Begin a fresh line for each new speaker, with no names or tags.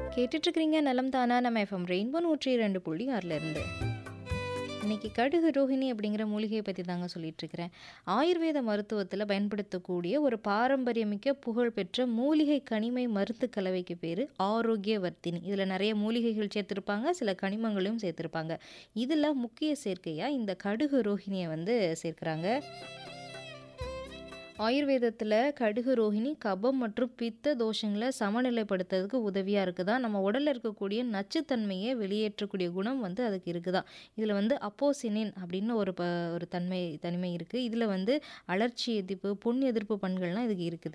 கேட்டுட்ருக்கிறீங்க நலம் தானா நம்ம எஃப்எம் ரெயின்போ நூற்றி ரெண்டு புள்ளி ஆறில் இருந்து இன்னைக்கு கடுகு ரோஹிணி அப்படிங்கிற மூலிகையை பற்றி தாங்க சொல்லிட்டு இருக்கிறேன் ஆயுர்வேத மருத்துவத்தில் பயன்படுத்தக்கூடிய ஒரு பாரம்பரியமிக்க புகழ்பெற்ற மூலிகை கனிமை மருந்து கலவைக்கு பேர் ஆரோக்கியவர்த்தினி இதில் நிறைய மூலிகைகள் சேர்த்துருப்பாங்க சில கனிமங்களையும் சேர்த்துருப்பாங்க இதில் முக்கிய சேர்க்கையாக இந்த கடுகு ரோஹிணியை வந்து சேர்க்குறாங்க ஆயுர்வேதத்தில் கடுகு ரோஹிணி கபம் மற்றும் பித்த தோஷங்களை சமநிலைப்படுத்துறதுக்கு உதவியாக இருக்குதா நம்ம உடலில் இருக்கக்கூடிய நச்சுத்தன்மையை வெளியேற்றக்கூடிய குணம் வந்து அதுக்கு இருக்குதா இதில் வந்து அப்போசினின் அப்படின்னு ஒரு ப ஒரு தன்மை தனிமை இருக்குது இதில் வந்து அலர்ச்சி எதிர்ப்பு புண் எதிர்ப்பு பண்கள்லாம் இதுக்கு இருக்குது